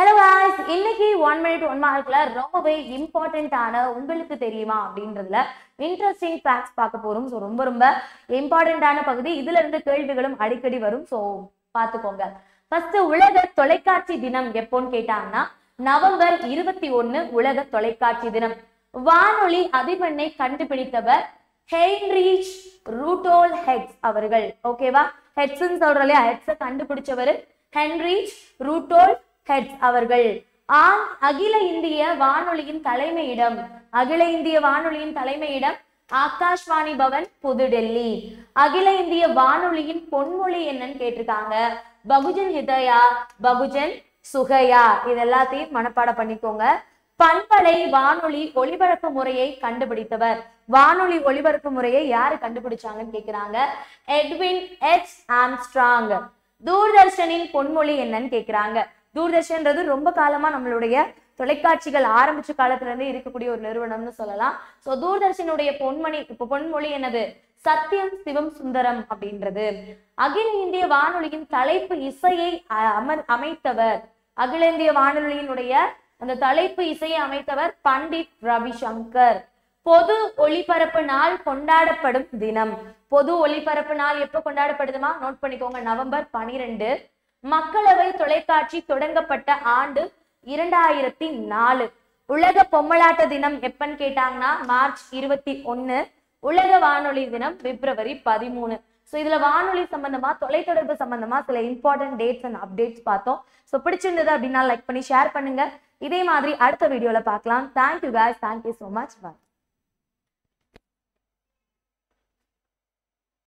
hello guys இன்னைக்கு one minute one மார்க்ல ரொம்பவே இம்பார்ட்டண்ட்டான உங்களுக்கு தெரியுமா அப்படின்றதுல இன்ட்ரெஸ்டிங் ஃபேக்ட்ஸ் பார்க்க போறோம் ஸோ ரொம்ப ரொம்ப இம்பார்ட்டண்ட்டான பகுதி இதுல இருந்து கேள்விகளும் அடிக்கடி வரும் ஸோ பார்த்துக்கோங்க ஃபர்ஸ்ட் உலக தொலைக்காட்சி தினம் எப்போன்னு கேட்டாங்கன்னா நவம்பர் இருபத்தி ஒன்னு உலக தொலைக்காட்சி தினம் வானொலி அதிர்வெண்ணை கண்டுபிடித்தவர் ஹெய்ன்ரீச் ரூட்டோல் ஹெட்ஸ் அவர்கள் ஓகேவா ஹெட்ஸ்ன்னு சொல்றோம் இல்லையா ஹெட்ஸை கண்டுபிடிச்சவர் ஹென்ரிச் ரூட்டோல் ஹெட்ஸ் அவர்கள் ஆங் அகில இந்திய வானொலியின் தலைமையிடம் அகில இந்திய வானொலியின் தலைமையிடம் ஆகாஷ்வாணி பவன் புதுடெல்லி அகில இந்திய வானொலியின் பொன்மொழி என்னன்னு கேட்டிருக்காங்க பகுஜன் ஹிதயா பகுஜன் சுகையா இது எல்லாத்தையும் மனப்பாடம் பண்ணிக்கோங்க பண்பலை வானொலி ஒளிபரப்பு முறையை கண்டுபிடித்தவர் வானொலி ஒளிபரப்பு முறையை யாரு கண்டுபிடிச்சாங்கன்னு கேக்குறாங்க எட்வின் எச் ஆம்ஸ்ட்ராங் தூர்தர்ஷனின் பொன்மொழி என்னன்னு கேக்குறாங்க தூர்தர்ஷன்றது ரொம்ப காலமா நம்மளுடைய தொலைக்காட்சிகள் ஆரம்பிச்ச காலத்துல இருந்தே இருக்கக்கூடிய ஒரு நிறுவனம்னு சொல்லலாம் சோ தூர்தர்ஷனுடைய பொன்மணி இப்ப பொன்மொழி என்னது சத்தியம் சிவம் சுந்தரம் அப்படின்றது அகில இந்திய வானொலியின் தலைப்பு இசையை அ- அமர் அமைத்தவர் அகில இந்திய வானொலியினுடைய அந்த தலைப்பு இசையை அமைத்தவர் பண்டிட் ரவிசங்கர் பொது ஒளிபரப்பு நாள் கொண்டாடப்படும் தினம் பொது ஒளிபரப்பு நாள் எப்போ கொண்டாடப்படுதுமா நோட் பண்ணிக்கோங்க நவம்பர் பனிரெண்டு மக்களவை தொலைக்காட்சி தொடங்கப்பட்ட ஆண்டு இரண்டாயிரத்தி நாலு உலக பொம்மலாட்ட தினம் எப்பன்னு கேட்டாங்கன்னா மார்ச் இருபத்தி ஒன்னு உலக வானொலி தினம் பிப்ரவரி பதிமூணு ஸோ இதுல வானொலி சம்பந்தமா தொலைத்தொடர்பு சம்பந்தமா சில இம்பார்ட்டன்ட் டேட்ஸ் அண்ட் அப்டேட்ஸ் பார்த்தோம் ஸோ பிடிச்சிருந்தது அப்படின்னா லைக் பண்ணி ஷேர் பண்ணுங்க இதே மாதிரி அடுத்த வீடியோல பார்க்கலாம் thank you guys thank you so much பாய்